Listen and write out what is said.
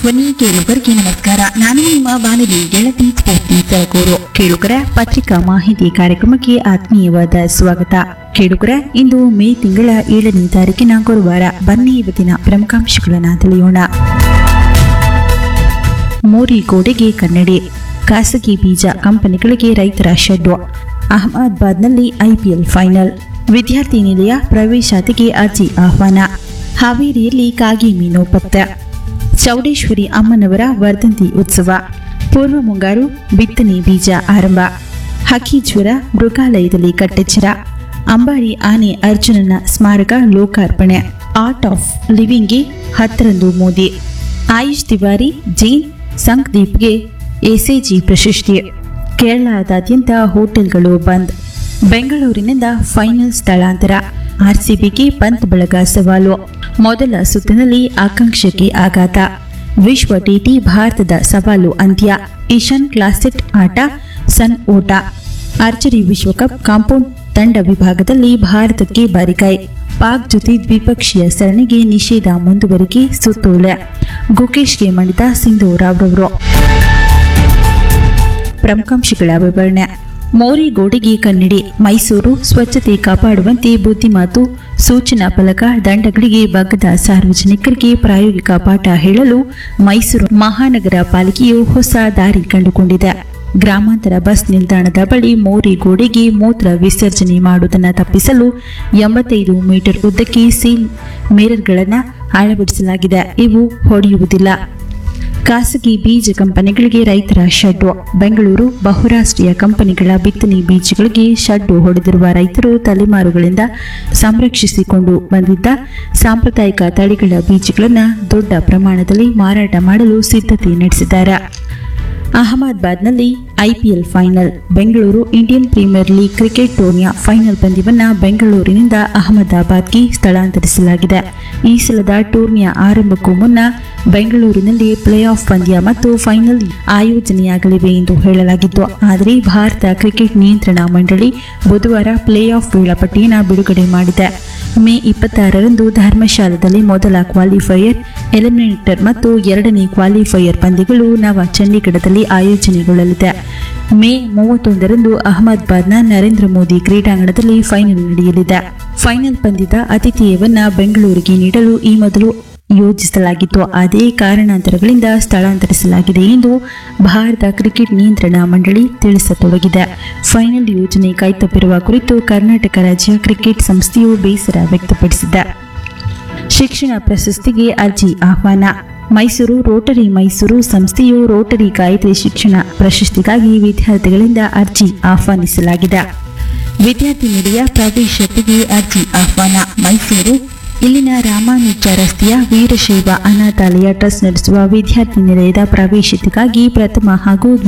ಧ್ವನಿ ಕೇಳುಗರಿಗೆ ನಮಸ್ಕಾರ ನಾನು ನಿಮ್ಮ ಬಾನುಲಿ ಗೆಳತಿ ಸ್ಫೂರ್ತಿ ಸರಗೂರು ಕೇಳುಗರ ಪತ್ರಿಕಾ ಮಾಹಿತಿ ಕಾರ್ಯಕ್ರಮಕ್ಕೆ ಆತ್ಮೀಯವಾದ ಸ್ವಾಗತ ಕೇಳುಗರ ಇಂದು ಮೇ ತಿಂಗಳ ಏಳನೇ ತಾರೀಕಿನ ಗುರುವಾರ ಬನ್ನಿ ಇವತ್ತಿನ ಪ್ರಮುಖಾಂಶಗಳನ್ನು ತಿಳಿಯೋಣ ಮೋರಿ ಗೋಡೆಗೆ ಕನ್ನಡಿ ಖಾಸಗಿ ಬೀಜ ಕಂಪನಿಗಳಿಗೆ ರೈತರ ಶೆಡ್ಡು ಅಹಮದಾಬಾದ್ನಲ್ಲಿ ಐಪಿಎಲ್ ಫೈನಲ್ ವಿದ್ಯಾರ್ಥಿ ನಿಲಯ ಪ್ರವೇಶಾತಿಗೆ ಅರ್ಜಿ ಆಹ್ವಾನ ಹಾವೇರಿಯಲ್ಲಿ ಕಾಗಿ ಮೀನು ಪತ್ತೆ ಚೌಡೇಶ್ವರಿ ಅಮ್ಮನವರ ವರ್ಧಂತಿ ಉತ್ಸವ ಪೂರ್ವ ಮುಂಗಾರು ಬಿತ್ತನೆ ಬೀಜ ಆರಂಭ ಹಕ್ಕಿ ಜ್ವರ ಮೃಗಾಲಯದಲ್ಲಿ ಕಟ್ಟೆಚ್ಚರ ಅಂಬಾರಿ ಆನೆ ಅರ್ಜುನನ ಸ್ಮಾರಕ ಲೋಕಾರ್ಪಣೆ ಆರ್ಟ್ ಆಫ್ ಲಿವಿಂಗ್ಗೆ ಹತ್ತರಂದು ಮೋದಿ ಆಯುಷ್ ತಿವಾರಿ ಜೈನ್ ಸಂಕ್ದೀಪ್ಗೆ ಎಸ್ಎಜಿ ಪ್ರಶಸ್ತಿ ಕೇರಳದಾದ್ಯಂತ ಹೋಟೆಲ್ಗಳು ಬಂದ್ ಬೆಂಗಳೂರಿನಿಂದ ಫೈನಲ್ ಸ್ಥಳಾಂತರ ಆರ್ಸಿಬಿಗೆ ಪಂತ್ ಬಳಗ ಸವಾಲು ಮೊದಲ ಸುತ್ತಿನಲ್ಲಿ ಆಕಾಂಕ್ಷೆಗೆ ಆಘಾತ ವಿಶ್ವ ಟಿಟಿ ಭಾರತದ ಸವಾಲು ಅಂತ್ಯ ಏಷ್ಯನ್ ಕ್ಲಾಸಿಕ್ ಆಟ ಸನ್ ಓಟ ಆರ್ಚರಿ ವಿಶ್ವಕಪ್ ಕಾಂಪೌಂಡ್ ತಂಡ ವಿಭಾಗದಲ್ಲಿ ಭಾರತಕ್ಕೆ ಬಾರಿಕೈ ಪಾಕ್ ಜೊತೆ ದ್ವಿಪಕ್ಷೀಯ ಸರಣಿಗೆ ನಿಷೇಧ ಮುಂದುವರಿಕೆ ಸುತ್ತೋಲೆ ಗುಕೇಶ್ಗೆ ಮಣಿತ ಸಿಂಧು ರಾವ್ರವರು ಪ್ರಮುಖಾಂಶಗಳ ವಿವರಣೆ ಮೋರಿ ಗೋಡೆಗೆ ಕನ್ನಡಿ ಮೈಸೂರು ಸ್ವಚ್ಛತೆ ಕಾಪಾಡುವಂತೆ ಬುದ್ಧಿಮಾತು ಸೂಚನಾ ಫಲಕ ದಂಡಗಳಿಗೆ ಬಗ್ಗದ ಸಾರ್ವಜನಿಕರಿಗೆ ಪ್ರಾಯೋಗಿಕ ಪಾಠ ಹೇಳಲು ಮೈಸೂರು ಮಹಾನಗರ ಪಾಲಿಕೆಯು ಹೊಸ ದಾರಿ ಕಂಡುಕೊಂಡಿದೆ ಗ್ರಾಮಾಂತರ ಬಸ್ ನಿಲ್ದಾಣದ ಬಳಿ ಮೋರಿ ಗೋಡೆಗೆ ಮೂತ್ರ ವಿಸರ್ಜನೆ ಮಾಡುವುದನ್ನು ತಪ್ಪಿಸಲು ಎಂಬತ್ತೈದು ಮೀಟರ್ ಉದ್ದಕ್ಕೆ ಸೀಲ್ ಮಿರರ್ಗಳನ್ನು ಅಳವಡಿಸಲಾಗಿದೆ ಇವು ಹೊಡೆಯುವುದಿಲ್ಲ ಖಾಸಗಿ ಬೀಜ ಕಂಪನಿಗಳಿಗೆ ರೈತರ ಶೆಡ್ಡು ಬೆಂಗಳೂರು ಬಹುರಾಷ್ಟ್ರೀಯ ಕಂಪನಿಗಳ ಬಿತ್ತನೆ ಬೀಜಗಳಿಗೆ ಶೆಡ್ಡು ಹೊಡೆದಿರುವ ರೈತರು ತಲೆಮಾರುಗಳಿಂದ ಸಂರಕ್ಷಿಸಿಕೊಂಡು ಬಂದಿದ್ದ ಸಾಂಪ್ರದಾಯಿಕ ತಳಿಗಳ ಬೀಜಗಳನ್ನು ದೊಡ್ಡ ಪ್ರಮಾಣದಲ್ಲಿ ಮಾರಾಟ ಮಾಡಲು ಸಿದ್ಧತೆ ನಡೆಸಿದ್ದಾರೆ ಅಹಮದಾಬಾದ್ನಲ್ಲಿ IPL final Bengaluru Indian Premier League cricket ಟೂರ್ನಿಯ ಫೈನಲ್ ಪಂದ್ಯವನ್ನ ಬೆಂಗಳೂರಿನಿಂದ ಅಹಮದಾಬಾದ್ಗೆ ಸ್ಥಳಾಂತರಿಸಲಾಗಿದೆ ಈ ಸಲದ ಟೂರ್ನಿಯ ಆರಂಭಕ್ಕೂ ಮುನ್ನ ಬೆಂಗಳೂರಿನಲ್ಲಿ ಪ್ಲೇ ಆಫ್ ಪಂದ್ಯ ಮತ್ತು ಫೈನಲ್ ಆಯೋಜನೆಯಾಗಲಿವೆ ಎಂದು ಹೇಳಲಾಗಿತ್ತು ಆದರೆ ಭಾರತ ಕ್ರಿಕೆಟ್ ನಿಯಂತ್ರಣ ಮಂಡಳಿ ಬುಧವಾರ ಪ್ಲೇ ಆಫ್ ವೇಳಾಪಟ್ಟಿಯನ್ನು ಬಿಡುಗಡೆ ಮಾಡಿದೆ ಮೇ ಇಪ್ಪತ್ತಾರರಂದು ಧರ್ಮಶಾಲದಲ್ಲಿ ಮೊದಲ ಕ್ವಾಲಿಫೈಯರ್ ಎಲಿಮಿನೇಟರ್ ಮತ್ತು ಎರಡನೇ ಕ್ವಾಲಿಫೈಯರ್ ಪಂದ್ಯಗಳು ನವ ಚಂಡೀಗಢದಲ್ಲಿ ಆಯೋಜನೆಗೊಳ್ಳಲಿದೆ ಮೇ ಮೂವತ್ತೊಂದರಂದು ಅಹಮದಾಬಾದ್ನ ನರೇಂದ್ರ ಮೋದಿ ಕ್ರೀಡಾಂಗಣದಲ್ಲಿ ಫೈನಲ್ ನಡೆಯಲಿದೆ ಫೈನಲ್ ಪಂದ್ಯದ ಆತಿಥೇಯವನ್ನ ಬೆಂಗಳೂರಿಗೆ ನೀಡಲು ಈ ಮೊದಲು ಯೋಜಿಸಲಾಗಿತ್ತು ಅದೇ ಕಾರಣಾಂತರಗಳಿಂದ ಸ್ಥಳಾಂತರಿಸಲಾಗಿದೆ ಎಂದು ಭಾರತ ಕ್ರಿಕೆಟ್ ನಿಯಂತ್ರಣ ಮಂಡಳಿ ತಿಳಿಸತೊಡಗಿದೆ ಫೈನಲ್ ಯೋಜನೆ ಕೈತಪ್ಪಿರುವ ಕುರಿತು ಕರ್ನಾಟಕ ರಾಜ್ಯ ಕ್ರಿಕೆಟ್ ಸಂಸ್ಥೆಯು ಬೇಸರ ವ್ಯಕ್ತಪಡಿಸಿದೆ ಶಿಕ್ಷಣ ಪ್ರಶಸ್ತಿಗೆ ಅರ್ಜಿ ಆಹ್ವಾನ ಮೈಸೂರು ರೋಟರಿ ಮೈಸೂರು ಸಂಸ್ಥೆಯು ರೋಟರಿ ಗಾಯತ್ರಿ ಶಿಕ್ಷಣ ಪ್ರಶಸ್ತಿಗಾಗಿ ವಿದ್ಯಾರ್ಥಿಗಳಿಂದ ಅರ್ಜಿ ಆಹ್ವಾನಿಸಲಾಗಿದೆ ವಿದ್ಯಾರ್ಥಿ ನಿಲಯ ಪ್ರವೇಶತೆಗೆ ಅರ್ಜಿ ಆಹ್ವಾನ ಮೈಸೂರು ಇಲ್ಲಿನ ರಾಮಾನುಜ ರಸ್ತೆಯ ವೀರಶೈವ ಅನಾಥಾಲಯ ಟ್ರಸ್ಟ್ ನಡೆಸುವ ವಿದ್ಯಾರ್ಥಿ ನಿಲಯದ ಪ್ರವೇಶತೆಗಾಗಿ ಪ್ರಥಮ ಹಾಗೂ